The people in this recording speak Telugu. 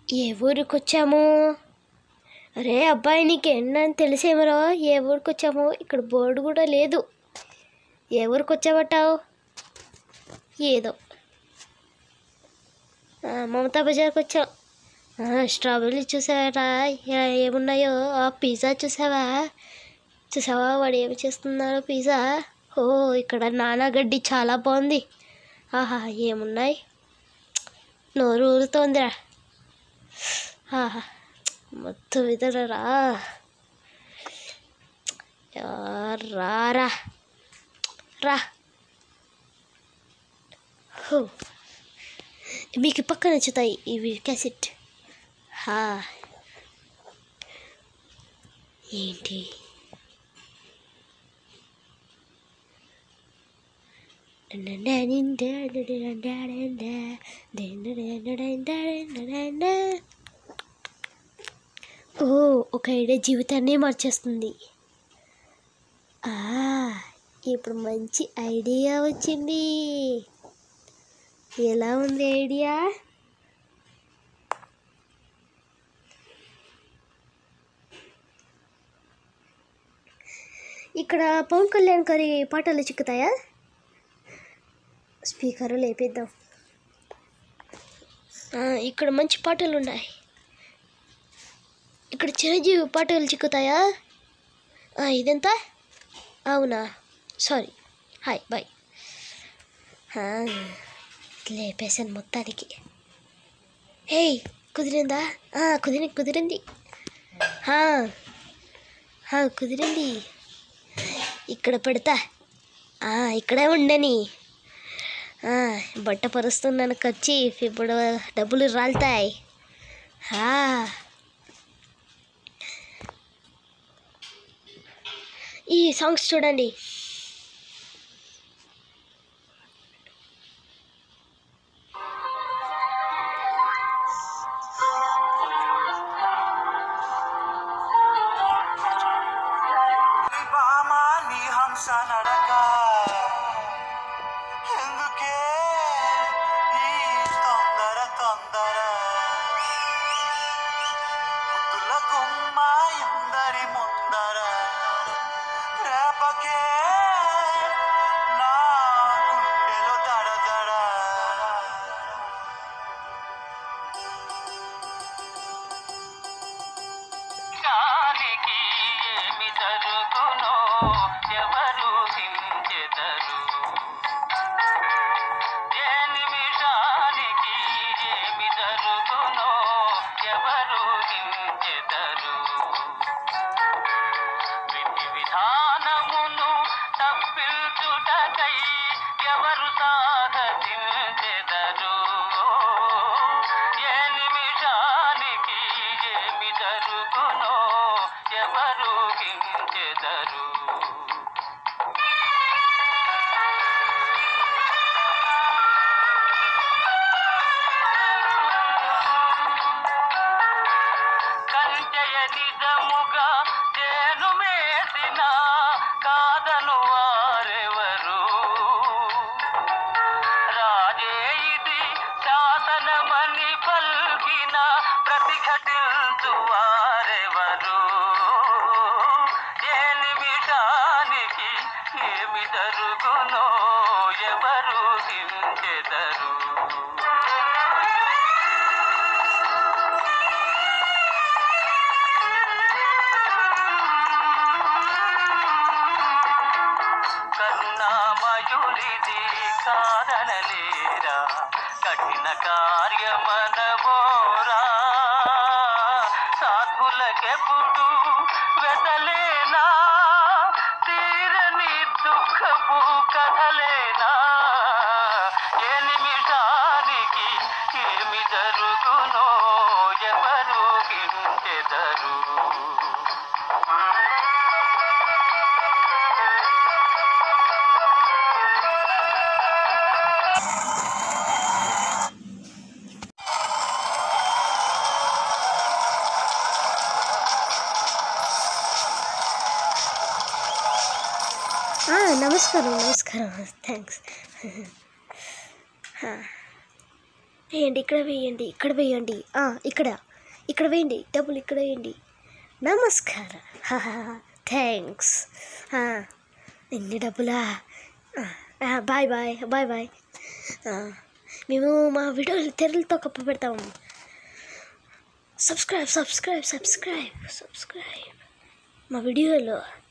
ఏ ఊరికి వచ్చాము అరే అబ్బాయి నీకు ఎన్నని తెలిసేమరో ఏ ఊరికి వచ్చాము ఇక్కడ బోర్డు కూడా లేదు ఏ ఊరికి వచ్చావటావు ఏదో ఆ, మమతా బజార్కి వచ్చాం ఆ, స్ట్రాబెర్రీ చూసావరా ఏ- ఏమున్నాయో ఆ పిజ్జా చూసావా చూసావా వాడు ఏమి చేస్తున్నారో పిజ్జా ఓ ఇక్కడ నానాగడ్డి చాలా బాగుంది ఆహా ఏమున్నాయి నోరు ఊరుతోందిరా ఆహా మొత్తం ఇదరా రారా రా హో మీకు పక్క నచ్చుతాయి ఇవి క్యాసెట్ హా ఏంటి ఓ ఒక ఐడియా జీవితాన్ని మార్చేస్తుంది ఆ, ఇప్పుడు మంచి ఐడియా వచ్చింది ఎలా ఉంది ఐడియా ఇక్కడ పవన్ కళ్యాణ్ గారి పాటలు చిక్కుతాయా స్పీకర్ లేపిద్దాం ఆ, ఇక్కడ మంచి పాటలు ఉన్నాయి ఇక్కడ చిరంజీవి పాటలు చిక్కుతాయా ఆ, ఇదెంత అవునా సారీ హాయ్ బాయ్ ఆ, లేపేశాను మొత్తానికి హేయ్ కుదిరిందా ఆ, కుదిరి కుదిరింది ఆ, ఆ, కుదిరింది ఇక్కడ పెడతా ఆ, ఇక్కడే ఉండని ఆ, బట్ట పరుస్తున్నాను ఖర్చు ఇప్పుడు డబ్బులు రాలుతాయి ఆ. ఈ సాంగ్స్ చూడండి బామా నీ హంస నడక ఎందుకే ఈ తొందర తొందర ముద్దుల గుమ్మ ఇందరి ముందర రేపకే నా గుండెలో దడదడ కానికి ఏమి జరుగునో ఎవరు హించెదరు ఏ నిమిషానికి ఏమి జరుగునో ఎవరు హించెదరు విధి విధానమును తప్పించుటకై ఎవరు సాహసించెదరు ఏ నిమిషానికి ఏమి జరుగునో ఎవరు హించెదరు కంచెయ నిజముగా చేను మేసిన కాదను వారెవరు రాజే ఇది శాసనమని పల్కిన ప్రతిఘటించు వారెవరు ఏ నిమిషానికి ఏమి జరుగునో ఎవరు హించెదరు కరుణామయునిది కారణలేరా కఠిన కార్యమనబోరా సాధులకెప్పుడు వెతలేనా తీరని దుఃఖపు కథలేనా ఏ నిమిషానికి ఏమి జరుగునో ఎవరు హించెదరు ఆ, నమస్కారం నమస్కారం థ్యాంక్స్ వేయండి ఇక్కడ వేయండి ఇక్కడ వేయండి ఆ, ఇక్కడ ఇక్కడ వేయండి డబ్బులు ఇక్కడ వేయండి నమస్కారం థ్యాంక్స్ ఎన్ని డబ్బులా బాయ్ బాయ్ బాయ్ బాయ్ మేము మా వీడియోలు తెరలతో కప్పు పెడతాము సబ్స్క్రైబ్ సబ్స్క్రైబ్ సబ్స్క్రైబ్ సబ్స్క్రైబ్ మా వీడియోలో